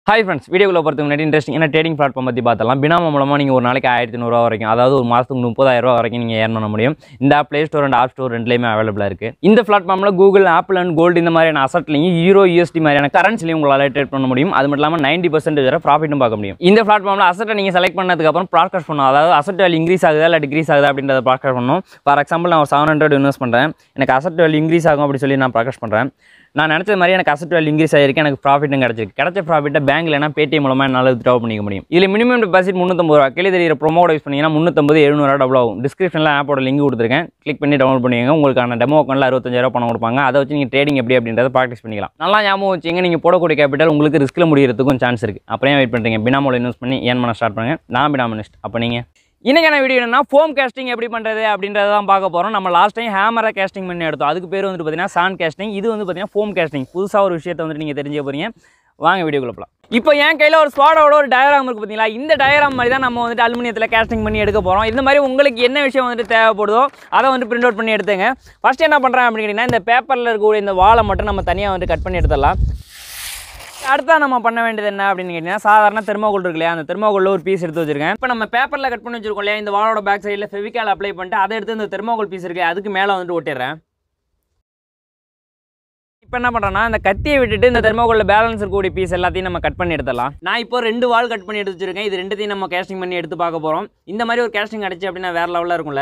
Hi friends வீடியோக்குள்ள பொறுத்த முன்னாடி இன்ட்ரெஸ்டிங் என்ன ட்ரேடிங் பிளாட்ஃபார்ம் பற்றி பார்த்தலாம் பினாம மூலமாக நீங்கள் ஒரு நாளைக்கு ஆயிரத்தி நூறுரூவா வரைக்கும் அதாவது ஒரு மாதத்துக்கு முப்பதாயிரம் ரூபா வரைக்கும் நீங்கள் ஏர்ன் பண்ண முடியும் இந்த app play store and app store ரெண்டுலேயுமே அவைலபிளாக இருக்குது இந்த பிளாட்ஃபார்மில் கூகுள் ஆப்பிள் அண்ட் கோல்டு இந்த மாதிரியான அசட்லையும் யூரோ யூஎஸ்டி மாதிரியான கரன்சிலையும் உங்களால் ட்ரேட் பண்ண முடியும் அது மட்டும் இல்லாமல் நைன்டி பர்சன்டேஜ் வரை ப்ராஃபிட்டும் பார்க்க முடியும் இந்த பிளாட்ஃபார்மில் அசட்டை நீங்கள் செலக்ட் பண்ணதுக்கப்புறம் ப்ராட்காஸ்ட் பண்ணணும் அதாவது அசட் வேல்யூ இன்க்ரீஸ் ஆகுதா இல்லை டிக்ரீஸ் ஆகுதா அப்படின்றத ப்ராட்காஸ்ட் பண்ணணும் ஃபார் எக்ஸாம்பிள் நான் ஒரு செவன் ஹண்ட்ரட் இன்வெஸ்ட் பண்ணுறேன் எனக்கு அசட் வேல்யூ இன்க்ரீஸ் ஆகும் அப்படி சொல்லி நான் ப்ராட்காஸ்ட் பண்ணுறேன் நான் நினச்ச மாதிரி எனக்கு அசட் வேல்யூ இன்க்ரீஸ் ஆகிருக்கு எனக்கு ப்ராஃபிட்டும் கிடச்சிருக்கு கிடைச்ச ப்ராஃபிட்டை பேங்க்ல இல்லைனா பேடிஎம் மூலமாக என்னால் வித்ட்ரா பண்ணிக்க முடியும் இதில் மினிமம் டெபாசிட் முந்நூற்றம்பது ரூபா கீழே தெரியிற ப்ரோமோட யூஸ் பண்ணிங்கன்னா முந்நூற்றம்பது எழுநூறுவா டபுள் ஆகும் டிஸ்கிரிப்ஷனில் ஆப்போட லிங்க் கொடுத்துருக்கேன் கிளிக் பண்ணி டவுன்லோட் பண்ணிக்கோங்க உங்களுக்கான டெமோ அக்கௌண்ட்டில் அறுபத்தஞ்சாயிரம் பணம் கொடுப்பாங்க அதை வச்சு நீங்கள் ட்ரேடிங் எப்படி அப்படின்றத ப்ராக்டிஸ் பண்ணிக்கலாம் நல்லா ஞாபகம் வச்சுங்க நீங்கள் போடக்கூடிய கேபிட்டல் உங்களுக்கு ரிஸ்க்கில் முடிகிறதுக்கும் சான்ஸ் இருக்குது அப்புறம் வெயிட் பண்ணுறீங்க பினாமோல இன்வெஸ்ட் பண்ணி ஏன் பண்ண ஸ்டார்ட் பண்ணுங்க நான் பினாமினிஸ்ட் அப்போ நீங்கள் இன்னைக்கான வீடியோ என்னன்னா ஃபோம் கேஸ்டிங் எப்படி பண்ணுறது அப்படின்றத தான் பார்க்க போகிறோம் நம்ம லாஸ்ட் டைம் ஹேமரை கேஸ்டிங் பண்ணி எடுத்தோம் அதுக்கு பேர் வந்து பார்த்தீங்கன்னா சான் கேஸ்டிங் இது வந்து பார்த்தீங்கன்னா ஃபோம் கேஸ்டிங் புதுசாக ஒரு விஷயத்தை வந்துட்டு நீங்கள் தெரிஞ்சுக்க போறீங்க வாங்க வீடியோக்குள்ள போகலாம் இப்போ என் கையில் ஒரு ஸ்வாடோட ஒரு டயராம் இருக்குது பார்த்தீங்களா இந்த டயராம் மாதிரி தான் நம்ம வந்துட்டு அலுமினியத்தில் கேஸ்டிங் பண்ணி எடுக்க போகிறோம் இந்த மாதிரி உங்களுக்கு என்ன விஷயம் வந்துட்டு தேவைப்படுதோ அதை வந்து பிரிண்ட் அவுட் பண்ணி எடுத்துங்க ஃபஸ்ட் என்ன பண்ணுறேன் அப்படின்னு கேட்டிங்கன்னா இந்த பேப்பரில் இருக்கக்கூடிய இந்த வாழை மட்டும் நம்ம தனியாக வந்து கட் பண்ணி எடுத்துடலாம் அடுத்தா நம்ம பண்ண வேண்டியது என்ன அப்படின்னு கேட்டிங்கன்னா சாதாரண தெர்மோகோல் இருக்கு இல்லையா அந்த தெர்மோகோலில் ஒரு பீஸ் எடுத்து வச்சிருக்கேன் இப்போ நம்ம பேப்பரில் கட் பண்ணி வச்சிருக்கோம் இல்லையா இந்த வாழோட பேக் சைடில் ஃபெவிகால் அப்ளை பண்ணிட்டு அதை எடுத்து இந்த தெர்மோகோல் பீஸ் இருக்கு அதுக்கு மேலே வந்துட்டு ஒட்டிடுறேன் இப்போ என்ன பண்ணுறேன்னா இந்த கத்தியை விட்டுட்டு இந்த தெர்மோகோலில் பேலன்ஸ் இருக்கக்கூடிய பீஸ் எல்லாத்தையும் நம்ம கட் பண்ணி எடுத்துடலாம் நான் இப்போ ரெண்டு வால் கட் பண்ணி எடுத்து வச்சிருக்கேன் இது ரெண்டுத்தையும் நம்ம கேஸ்டிங் பண்ணி எடுத்து பார்க்க போகிறோம் இந்த மாதிரி ஒரு கேஸ்டிங் அடிச்சு அப்படின்னா வேறு லெவலில் இருக்கும்ல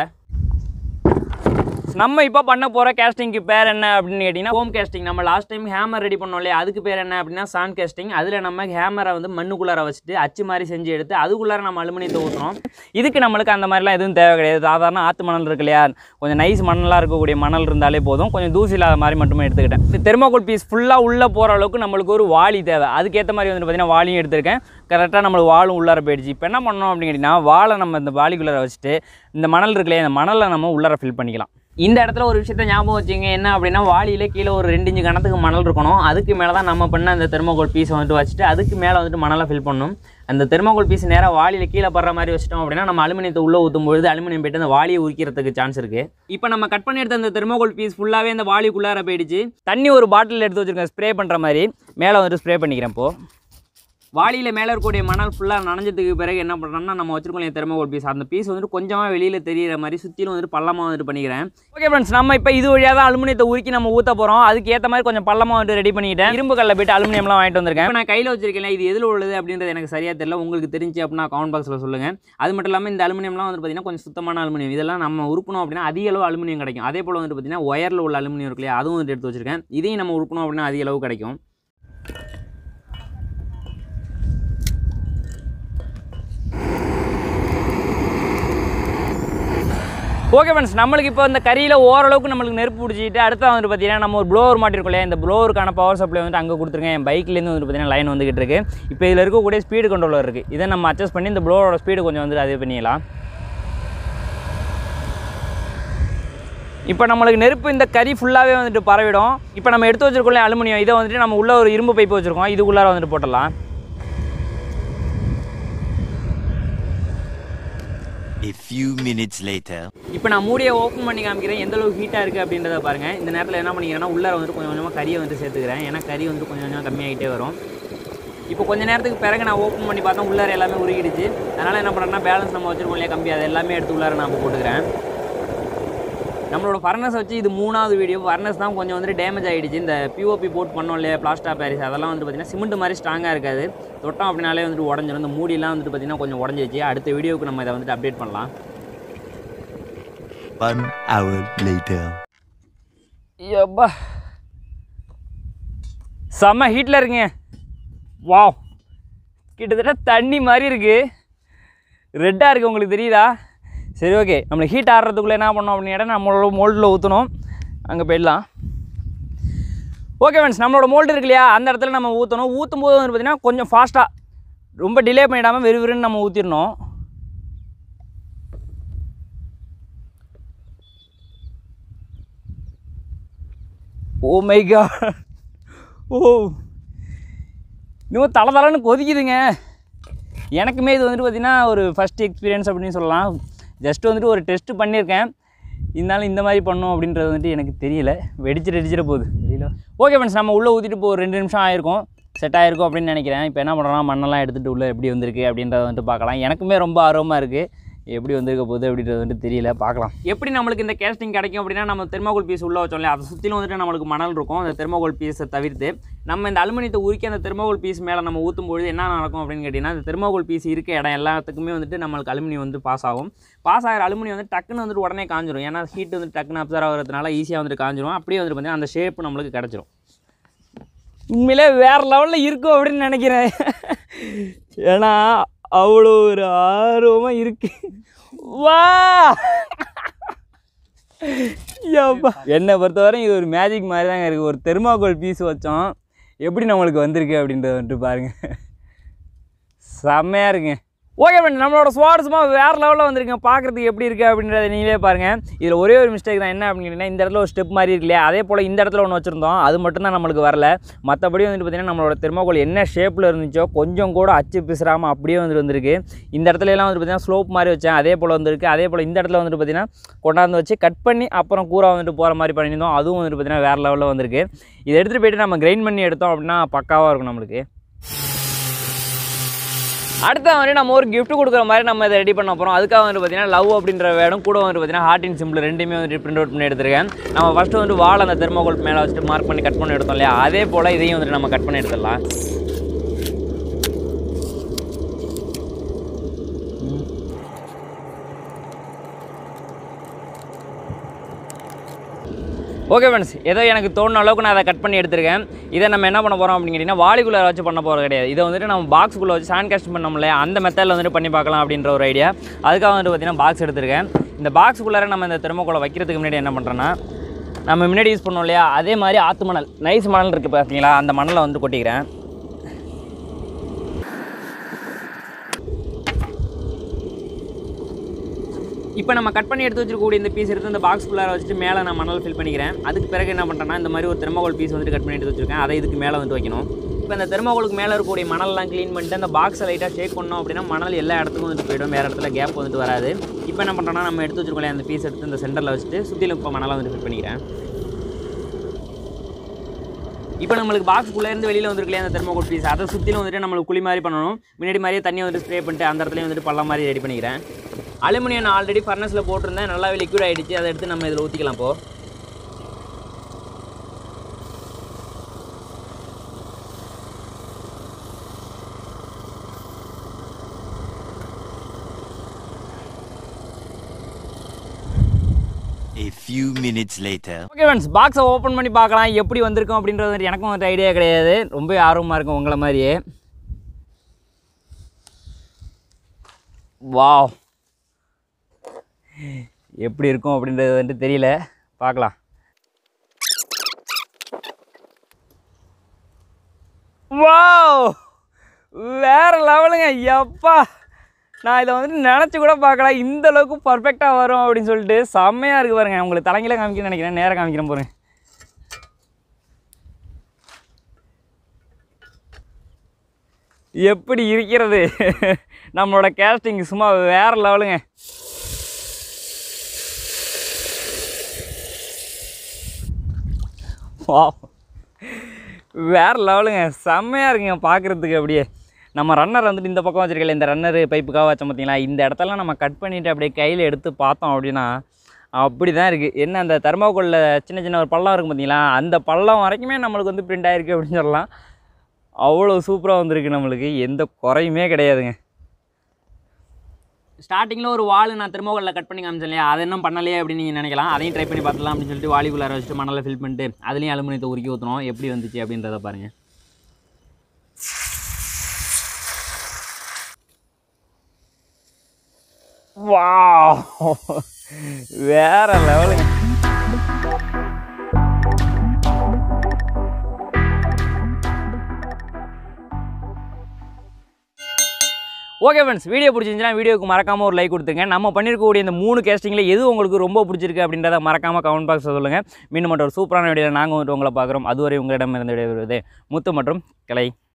நம்ம இப்போ பண்ண போகிற கேஸ்டிங்க்கு பேர் என்ன அப்படின்னு கேட்டிங்கன்னா ஹோம் கேஸ்டிங் நம்ம லாஸ்ட் டைம் ஹேமர் ரெடி பண்ணோம் இல்லையா அதுக்கு பேர் என்ன அப்படின்னா சான் கேஸ்டிங் அதில் நம்ம ஹேமரை வந்து மண்ணுக்குள்ளார வச்சுட்டு அச்சு மாதிரி செஞ்சு எடுத்து அதுக்குள்ளார நம்ம அலுமினியத்தை ஊற்றுறோம் இதுக்கு நம்மளுக்கு அந்த மாதிரிலாம் எதுவும் தேவை கிடையாது சாதாரண ஆற்று மணல் இருக்கு இல்லையா கொஞ்சம் நைஸ் மணலாக இருக்கக்கூடிய மணல் இருந்தாலே போதும் கொஞ்சம் தூசி இல்லாத மாதிரி மட்டுமே எடுத்துக்கிட்டேன் இந்த தெர்மோகோல் பீஸ் ஃபுல்லாக உள்ளே போகிற அளவுக்கு நம்மளுக்கு ஒரு வாளி தேவை அதுக்கேற்ற மாதிரி வந்து பார்த்தீங்கன்னா வாளியும் எடுத்திருக்கேன் கரெக்டாக நம்மளுக்கு வாழும் உள்ளார போயிடுச்சு இப்போ என்ன பண்ணோம் அப்படின்னு கேட்டிங்கன்னா வாழை நம்ம இந்த வாளிக்குள்ளார வச்சுட்டு இந்த மணல் இருக்கு இல்லையா இந்த மணலை நம்ம உள்ளார ஃபில் பண்ணிக்கலாம் இந்த இடத்துல ஒரு விஷயத்த ஞாபகம் வச்சுங்க என்ன அப்படின்னா வாளியில் கீழே ஒரு ரெண்டு இன்ச்சு கணத்துக்கு மணல் இருக்கணும் அதுக்கு மேலே தான் நம்ம பண்ண அந்த தெர்மோகோல் பீஸை வந்துட்டு வச்சுட்டு அதுக்கு மேலே வந்துட்டு மணலை ஃபில் பண்ணணும் அந்த தெர்மோகோல் பீஸ் நேராக வாளியில் கீழே படுற மாதிரி வச்சிட்டோம் அப்படின்னா நம்ம அலுமினியத்தை உள்ளே ஊற்றும் பொழுது அலுமினியம் போயிட்டு அந்த வாளியை உரிக்கிறதுக்கு சான்ஸ் இருக்குது இப்போ நம்ம கட் பண்ணி எடுத்த அந்த தெர்மோகோல் பீஸ் ஃபுல்லாகவே அந்த வாளிக்குள்ளார போயிடுச்சு தண்ணி ஒரு பாட்டில் எடுத்து வச்சுருக்கேன் ஸ்ப்ரே பண்ணுற மாதிரி மேலே வந்துட்டு ஸ்ப்ரே பண்ணிக்கிறேன் இப்போது வாளியில் மேலே இருக்கக்கூடிய மணல் ஃபுல்லாக நனைஞ்சதுக்கு பிறகு என்ன பண்ணுறோம்னா நம்ம வச்சிருக்கோம் தெர்மோகோல் பீஸ் அந்த பீஸ் வந்துட்டு கொஞ்சமாக வெளியில் தெரியிற மாதிரி சுற்றிலும் வந்துட்டு பள்ளமாக வந்துட்டு பண்ணிக்கிறேன் ஓகே ஃப்ரெண்ட்ஸ் நம்ம இப்போ இது வழியாக தான் அலுமினியத்தை உருக்கி நம்ம ஊற்ற போகிறோம் அதுக்கு ஏற்ற மாதிரி கொஞ்சம் பள்ளமாக வந்துட்டு ரெடி பண்ணிக்கிட்டேன் இரும்பு கல்ல போயிட்டு அலுமினியம்லாம் வாங்கிட்டு வந்திருக்கேன் இப்ப நான் கையில் வச்சிருக்கேன் இது எதில் உள்ளது அப்படின்றது எனக்கு சரியாக தெரியல உங்களுக்கு தெரிஞ்சு அப்படின்னா கமெண்ட் பாக்ஸில் சொல்லுங்கள் அது மட்டும் இல்லாமல் இந்த அலுமினியம்லாம் வந்து பார்த்தீங்கன்னா கொஞ்சம் சுத்தமான அலுமினியம் இதெல்லாம் நம்ம உருப்பணும் அப்படின்னா அதிக அளவு அலுமினியம் கிடைக்கும் அதே போல் வந்துட்டு பார்த்தீங்கன்னா ஒயரில் உள்ள அலுமினியம் இருக்கு இல்லையா அதுவும் வந்துட்டு எடுத்து வச்சிருக்கேன் இதையும் நம்ம உருப்பணும் அப்படின்னா அதிக அளவு கிடைக்கும் ஓகே ஃப்ரெண்ட்ஸ் நம்மளுக்கு இப்போ இந்த கறியில் ஓரளவுக்கு நம்மளுக்கு நெருப்பு பிடிச்சிட்டு அடுத்த வந்துட்டு பார்த்தீங்கன்னா நம்ம ஒரு ப்ளோவர் மாட்டிருக்கோம் இல்லையா இந்த ப்ளோவருக்கான பவர் சப்ளை வந்து அங்கே கொடுத்துருக்கேன் என் பைக்லேருந்து வந்து பார்த்தீங்கன்னா லைன் வந்துகிட்டு இருக்கு இப்போ இதில் இருக்கக்கூடிய ஸ்பீடு கண்ட்ரோலர் இருக்குது இதை நம்ம அட்ஜஸ்ட் பண்ணி இந்த ப்ளோவரோட ஸ்பீடு கொஞ்சம் வந்து அது பண்ணிடலாம் இப்போ நம்மளுக்கு நெருப்பு இந்த கறி ஃபுல்லாகவே வந்துட்டு பரவிடும் இப்போ நம்ம எடுத்து வச்சிருக்கோம் அலுமினியம் இதை வந்துட்டு நம்ம உள்ள ஒரு இரும்பு பைப்பு வச்சுருக்கோம் இதுக்குள்ளார வந்துட்டு போட்டுடலாம் A few minutes later. இப்போ நான் மூடியை ஓப்பன் பண்ணி காமிக்கிறேன் எந்த அளவுக்கு ஹீட்டாக இருக்குது அப்படின்றத பாருங்கள் இந்த நேரத்தில் என்ன பண்ணிக்கிறேன்னா உள்ளார வந்துட்டு கொஞ்சம் கொஞ்சமாக கறியை வந்து சேர்த்துக்கிறேன் ஏன்னா கறி வந்து கொஞ்சம் கொஞ்சம் கம்மியாகிட்டே வரும் இப்போ கொஞ்ச நேரத்துக்கு பிறகு நான் ஓப்பன் பண்ணி பார்த்தா உள்ளார எல்லாமே உருகிடுச்சு அதனால் என்ன பண்ணுறேன்னா பேலன்ஸ் நம்ம வச்சிருக்கோம் இல்லையா கம்பி அது எல்லாமே எடுத்து உள்ளார நான் இப்போ போட்டுக்கிறேன் நம்மளோட ஃபர்னஸ் வச்சு இது மூணாவது வீடியோ ஃபர்னஸ் தான் கொஞ்சம் வந்துட்டு டேமேஜ் ஆகிடுச்சு இந்த பிஓபி போட் பண்ணோம் இல்லையா பிளாஸ்டா பாரிஸ் அதெல்லாம் வந்து பார்த்திங்கன்னா சிமெண்ட் மாதிரி ஸ்ட்ராங்காக இருக்காது தொட்டோம் அப்படின்னாலே வந்துட்டு உடஞ்சிரும் இந்த மூடிலாம் வந்துட்டு பார்த்திங்கன்னா கொஞ்சம் உடஞ்சிருச்சு அடுத்த வீடியோவுக்கு நம்ம இதை வந்துட்டு அப்டேட் பண்ணலாம் One hour later. எப்பா செம்ம ஹீட்டில் இருக்குங்க வாவ் கிட்டத்தட்ட தண்ணி மாதிரி இருக்குது ரெட்டாக இருக்குது உங்களுக்கு தெரியுதா சரி ஓகே நம்மளுக்கு ஹீட் ஆடுறதுக்குள்ளே என்ன பண்ணோம் அப்படின்னு நம்மளோட மோல்டில் ஊற்றணும் அங்கே போயிடலாம் ஓகே ஃப்ரெண்ட்ஸ் நம்மளோட மோல்டு இருக்கு இல்லையா அந்த இடத்துல நம்ம ஊற்றணும் ஊற்றும் போது வந்து பார்த்திங்கன்னா கொஞ்சம் ஃபாஸ்ட்டாக ரொம்ப டிலே பண்ணிடாமல் வெறு வெறுன்னு நம்ம ஊற்றிடணும் ஓ மை காட் ஓ இன்னும் தலை தலைன்னு கொதிக்குதுங்க எனக்குமே இது வந்துட்டு பார்த்திங்கன்னா ஒரு ஃபஸ்ட் எக்ஸ்பீரியன்ஸ் அப்படின்னு சொல்லலாம் ஜஸ்ட் வந்துட்டு ஒரு டெஸ்ட் பண்ணியிருக்கேன் இருந்தாலும் இந்த மாதிரி பண்ணோம் அப்படின்றது வந்துட்டு எனக்கு தெரியல வெடிச்சிட்டு வெடிச்சிட போகுது தெரியல ஓகே ஃப்ரெண்ட்ஸ் நம்ம உள்ளே ஊற்றிட்டு இப்போ ஒரு ரெண்டு நிமிஷம் ஆயிருக்கும் செட் ஆகிருக்கும் அப்படின்னு நினைக்கிறேன் இப்போ என்ன பண்ணுறோம்னா மண்ணெல்லாம் எடுத்துகிட்டு உள்ளே எப்படி வந்திருக்கு அப்படின்றத வந்துட்டு பார்க்கலாம் எனக்குமே ரொம்ப ஆர்வமாக இருக்குது எப்படி வந்திருக்க போகுது அப்படின்றது வந்துட்டு தெரியல பார்க்கலாம் எப்படி நம்மளுக்கு இந்த கேஸ்டிங் கிடைக்கும் அப்படின்னா நம்ம தெர்மாகோல் பீஸ் உள்ளே வச்சோம் இல்லையா அதை சுற்றிலும் வந்துட்டு நம்மளுக்கு மணல் இருக்கும் அந்த தெர்மாகோல் பீஸை தவிர்த்து நம்ம இந்த அலுமினியத்தை உருக்கி அந்த தெர்மாகோல் பீஸ் மேலே நம்ம ஊற்றும் பொழுது என்ன நடக்கும் அப்படின்னு கேட்டிங்கன்னா அந்த தெர்மாகோல் பீஸ் இருக்க இடம் எல்லாத்துக்குமே வந்துட்டு நம்மளுக்கு அலுமினியம் வந்து பாஸ் ஆகும் பாஸ் ஆகிற அலுமினியம் வந்து டக்குன்னு வந்துட்டு உடனே காஞ்சிரும் ஏன்னா ஹீட் வந்து டக்குன்னு அப்சர்வ் ஆகிறதுனால ஈஸியாக வந்துட்டு காஞ்சிரும் அப்படியே வந்துட்டு பார்த்தீங்கன்னா அந்த ஷேப் நம்மளுக்கு கிடச்சிரும் உண்மையிலே வேறு லெவலில் இருக்கும் அப்படின்னு நினைக்கிறேன் ஏன்னா அவ்வளோ ஒரு ஆர்வமாக இருக்கு வா யப்பா. என்னை பொறுத்தவரை இது ஒரு மேஜிக் மாதிரி தாங்க இருக்குது ஒரு தெர்மாகோல் பீஸ் வச்சோம் எப்படி நம்மளுக்கு வந்திருக்கு அப்படின்றத வந்துட்டு பாருங்கள் செம்மையாக இருக்குங்க ஓகே ஃப்ரெண்ட் நம்மளோட ஸ்வாட் சும்மா வேறு லெவலில் வந்திருக்குங்க பார்க்குறதுக்கு எப்படி இருக்குது அப்படின்றத நீங்களே பாருங்கள் இதில் ஒரே ஒரு மிஸ்டேக் தான் என்ன அப்படின்னு கேட்டிங்கன்னா இந்த இடத்துல ஒரு ஸ்டெப் மாதிரி இருக்கு இல்லையா அதே போல் இந்த இடத்துல ஒன்று வச்சுருந்தோம் அது மட்டும்தான் நம்மளுக்கு வரல மற்றபடி வந்துட்டு பார்த்திங்கன்னா நம்மளோட தெர்மாகோல் என்ன ஷேப்பில் இருந்துச்சோ கொஞ்சம் கூட அச்சு பிசுறாமல் அப்படியே வந்துட்டு வந்திருக்கு இந்த இடத்துல எல்லாம் வந்துட்டு பார்த்திங்கன்னா ஸ்லோப் மாதிரி வச்சேன் அதே போல் வந்திருக்கு அதே போல் இந்த இடத்துல வந்துட்டு பார்த்திங்கன்னா கொண்டாந்து வச்சு கட் பண்ணி அப்புறம் கூரா வந்துட்டு போகிற மாதிரி பண்ணியிருந்தோம் அதுவும் வந்துட்டு பார்த்திங்கன்னா வேறு லெவலில் வந்திருக்கு இதை எடுத்துகிட்டு போயிட்டு நம்ம கிரைண்ட் பண்ணி எடுத்தோம் அப்படின்னா பக்காவாக இருக்கும் நம்மளுக்கு அடுத்த வந்து நம்ம ஒரு gift கொடுக்குற மாதிரி நம்ம இதை ரெடி பண்ண போகிறோம் அதுக்காக வந்து பார்த்தீங்கன்னா லவ் அப்படின்ற வேடம் கூட வந்து பார்த்தீங்கன்னா ஹார்ட் இன் சிம்பிள் ரெண்டுமே வந்து பிரிண்ட் அவுட் பண்ணி எடுத்திருக்கேன் நம்ம ஃபஸ்ட்டு வந்து வால் அந்த தெர்மோகோல் மேலே வச்சுட்டு மார்க் பண்ணி கட் பண்ணி எடுத்தோம் இல்லையா அதே போல் இதையும் வந்துட்டு நம்ம கட் பண்ணி எடுத்துடலாம் ஓகே ஃப்ரெண்ட்ஸ் ஏதோ எனக்கு தோணுன அளவுக்கு நான் அதை கட் பண்ணி எடுத்திருக்கேன் இதை நம்ம என்ன பண்ண போகிறோம் அப்படின்னு கேட்டிங்கன்னா வாலிக்குள்ளே வச்சு பண்ண போகிறது கிடையாது இதை வந்துட்டு நம்ம பாக்ஸுக்குள்ளே வச்சு சாண்ட் கேஸ்ட் பண்ணோம்ல அந்த மெத்தடில் வந்துட்டு பண்ணி பார்க்கலாம் அப்படின்ற ஒரு ஐடியா அதுக்காக வந்துட்டு பார்த்தீங்கன்னா பாக்ஸ் எடுத்திருக்கேன் இந்த பாக்ஸுக்குள்ளார நம்ம இந்த தெர்மோக்கோலை வைக்கிறதுக்கு முன்னாடி என்ன பண்ணுறேன்னா நம்ம முன்னாடி யூஸ் பண்ணோம் இல்லையா அதே மாதிரி ஆற்று மணல் நைஸ் மணல் இருக்குது பார்த்தீங்களா அந்த மணலை வந்து கொட்டிக்கிறேன் இப்போ நம்ம கட் பண்ணி எடுத்து வச்சிருக்கக்கூடிய இந்த பீஸ் எடுத்து இந்த பாக்ஸ் ஃபுல்லாக வச்சுட்டு மேலே நான் மணல் ஃபில் பண்ணிக்கிறேன் அதுக்கு பிறகு என்ன பண்ணுறேன்னா இந்த மாதிரி ஒரு தெர்மாகோல் பீஸ் வந்துட்டு கட் பண்ணி எடுத்து வச்சிருக்கேன் அதை இதுக்கு மேலே வந்து வைக்கணும் இப்போ இந்த தெர்மாகோலுக்கு மேலே இருக்கக்கூடிய மணல்லாம் க்ளீன் பண்ணிட்டு அந்த பாக்ஸை லைட்டாக ஷேக் பண்ணோம் அப்படின்னா மணல் எல்லா இடத்துக்கும் வந்துட்டு போயிடும் வேறு இடத்துல கேப் வந்துட்டு வராது இப்போ என்ன பண்ணுறோன்னா நம்ம எடுத்து வச்சிருக்கோம் அந்த பீஸ் எடுத்து இந்த சென்டரில் வச்சுட்டு சுற்றிலும் இப்போ மணலை வந்து ஃபில் பண்ணிக்கிறேன் இப்போ நம்மளுக்கு பாக்ஸ்க்குள்ளே இருந்து வெளியில் வந்துருக்கலையே அந்த தெர்மோகோல் பீஸ் அதை சுற்றிலும் வந்துட்டு நம்மளுக்கு குழி மாதிரி பண்ணணும் முன்னாடி மாதிரியே தண்ணி வந்துட்டு ஸ்ப்ரே பண்ணிட்டு அந்த இடத்துலையும் வந்துட்டு பள்ளம் மாதிரி ரெடி பண்ணிக்கிறேன் அலுமினியம் நான் ஆல்ரெடி ஃபர்னஸில் போட்டிருந்தேன் நல்லாவே லிக்விட் ஆகிடுச்சு அதை எடுத்து நம்ம இதில் ஊற்றிக்கலாம் இப்போ A few minutes later. Okay friends பாக்ஸை ஓப்பன் பண்ணி பார்க்கலாம் எப்படி வந்திருக்கும் அப்படின்றது வந்துட்டு எனக்கும் வந்துட்டு ஐடியா கிடையாது ரொம்ப ஆர்வமாக இருக்கும் உங்களை மாதிரியே வாவ் எப்படி இருக்கும் அப்படின்றது வந்துட்டு தெரியல பார்க்கலாம் வாவ் வேற லெவலுங்க எப்பா நான் இதை வந்துட்டு நினச்சி கூட பார்க்கல இந்த அளவுக்கு பர்ஃபெக்டாக வரும் அப்படின்னு சொல்லிட்டு செம்மையாக இருக்கு பாருங்க உங்களுக்கு தலைங்கில காமிக்கணும்னு நினைக்கிறேன் நேராக காமிக்கிறேன் பாருங்க எப்படி இருக்கிறது நம்மளோட கேஸ்டிங் சும்மா வேற லெவலுங்க வா வேற லெவலுங்க செம்மையாக இருக்குங்க பார்க்குறதுக்கு அப்படியே நம்ம ரன்னர் வந்துட்டு இந்த பக்கம் வச்சிருக்கல இந்த ரன்னர் பைப்புக்காக வச்சோம் பார்த்தீங்களா இந்த இடத்தெல்லாம் நம்ம கட் பண்ணிவிட்டு அப்படியே கையில் எடுத்து பார்த்தோம் அப்படின்னா அப்படி தான் இருக்குது என்ன அந்த தர்மாக்கோலில் சின்ன சின்ன ஒரு பள்ளம் இருக்கும் பார்த்தீங்களா அந்த பள்ளம் வரைக்குமே நம்மளுக்கு வந்து பிரிண்ட் ஆகிருக்கு அப்படின்னு சொல்லலாம் அவ்வளோ சூப்பராக வந்திருக்கு நம்மளுக்கு எந்த குறையுமே கிடையாதுங்க ஸ்டார்டிங்கில் ஒரு வால் நான் திரும்பவில் கட் பண்ணி காமிச்சேன் இல்லையா அதை இன்னும் பண்ணலையே அப்படின்னு நீங்கள் நினைக்கலாம் அதையும் ட்ரை பண்ணி பார்த்துலாம் அப்படின்னு சொல்லிட்டு வாலிக்குள்ளார வச்சுட்டு மணலை ஃபில் பண்ணிட்டு அதுலேயும் அலுமினியத்தை உருக்கி ஊற்றணும் எப்படி வந்துச்சு அப்படின்றத பாருங்கள் வா வேற லெவலுங்க ஓகே ஃப்ரெண்ட்ஸ் வீடியோ பிடிச்சிருந்துச்சுன்னா வீடியோக்கு மறக்காமல் ஒரு லைக் கொடுத்துருங்க நம்ம பண்ணியிருக்கக்கூடிய இந்த மூணு கேஸ்டிங்கில் எது உங்களுக்கு ரொம்ப பிடிச்சிருக்கு அப்படின்றத மறக்காமல் கமெண்ட் பாக்ஸில் சொல்லுங்கள் மீண்டும் மட்டும் ஒரு சூப்பரான வீடியோவில் நாங்கள் வந்துட்டு உங்களை பார்க்குறோம் அதுவரை உங்களிடம் இருந்து விடைபெறுவது முத்து மற்றும் கலை